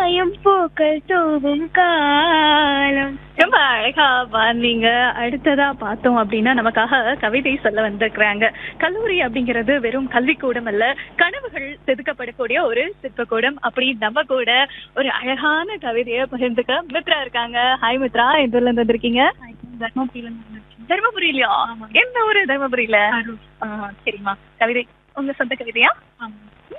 மாயம் பூக்கள் தூவும் காலம் ரொம்ப அழகா பாந்தீங்க அடுத்ததா பார்த்தோம் அப்படின்னா நமக்காக கவிதை சொல்ல வந்திருக்கிறாங்க கல்லூரி அப்படிங்கிறது வெறும் கல்விக்கூடம் அல்ல கனவுகள் செதுக்கப்படக்கூடிய ஒரு சிற்பக்கூடம் அப்படி நம்ம கூட ஒரு அழகான கவிதையை பகிர்ந்துக்க மித்ரா இருக்காங்க ஹாய் மித்ரா எந்த ஊர்ல இருந்து வந்திருக்கீங்க தர்மபுரியில இருந்து தர்மபுரியிலயா எந்த ஊரு தர்மபுரியில ஆ, சரிம்மா கவிதை உங்க சொந்த கவிதையா ம்.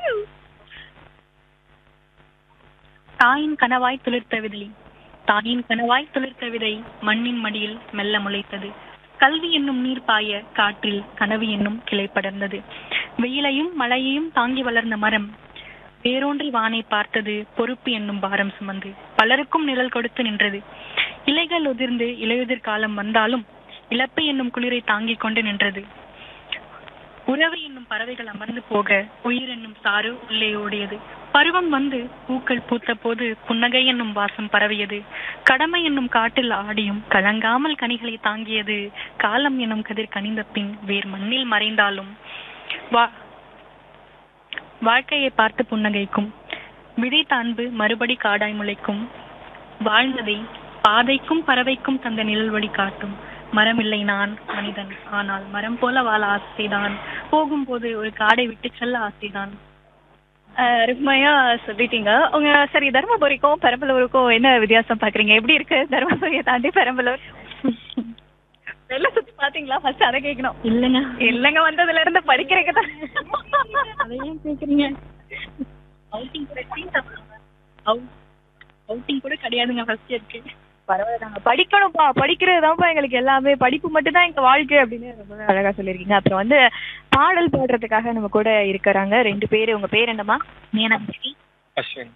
தாயின் கனவாய் துளிர்த்த விதை தாயின் கனவாய் துளிர்த்த விதை மண்ணின் மடியில் மெல்ல முளைத்தது கல்வி என்னும் நீர் பாய காற்றில் கனவு என்னும் கிளை படர்ந்தது வெயிலையும் மழையையும் தாங்கி வளர்ந்த மரம் வேரூன்றி வானை பார்த்தது பொறுப்பு என்னும் பாரம் சுமந்து பலருக்கும் நிழல் கொடுத்து நின்றது இலைகள் உதிர்ந்து இலையுதிர் காலம் வந்தாலும் இழப்பு என்னும் குளிரை தாங்கிக் கொண்டு நின்றது உறவு என்னும் பறவைகள் அமர்ந்து போக உயிர் என்னும் சாறு உள்ளே ஓடியது பருவம் வந்து பூக்கள் பூத்த போது புன்னகை என்னும் வாசம் பரவியது கடமை என்னும் காட்டில் ஆடியும் கலங்காமல் கனிகளை தாங்கியது காலம் என்னும் கதிர் கனிந்த பின் வேர் மண்ணில் மறைந்தாலும் வா வாழ்க்கையை பார்த்து புன்னகைக்கும் விதைத்த அன்பு மறுபடி காடாய் முளைக்கும் வாழ்ந்ததை பாதைக்கும் பறவைக்கும் தந்த நிழல் வழி காட்டும் மரமில்லை நான் மனிதன் ஆனால் மரம் போல வாழ ஆசைதான் போகும்போது ஒரு காடை விட்டு செல்ல ஆசைதான் அஹ், அருமையா சொல்லிட்டீங்க உங்க சரி தர்மபுரிக்கும் பெரம்பலூருக்கும் என்ன வித்தியாசம் பாக்குறீங்க எப்படி இருக்கு தர்மபுரியை தாண்டி பெரம்பலூர் வெளில சுத்தி பாத்தீங்களா ஃபர்ஸ்ட் அதை கேட்கணும் இல்லைங்க இல்லங்க வந்ததுல இருந்து படிக்கிறீங்க தான் அதையும் கேக்குறீங்க அவுட்டிங் கூட அவுட்டிங் கூட கிடையாதுங்க ஃபர்ஸ்ட் இருக்கு பரவாயில்ல படிக்கணும்ப்பா படிக்கிறது தான்ப்பா எங்களுக்கு எல்லாமே படிப்பு மட்டும் தான் எங்க வாழ்க்கை அப்படின்னு ரொம்ப அழகா சொல்லியிருக்கீங்க அப்புறம் வந்து பாடல் பாடுறதுக்காக நம்ம கூட இருக்கிறாங்க ரெண்டு பேரு உங்க பேர் என்னம்மா மீனாட்சி அஸ்வின்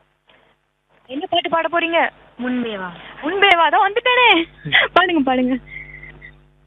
என்ன பாட்டு பாட போறீங்க முன்பேவா முன்பேவா தான் வந்துட்டேனே பாடுங்க பாடுங்க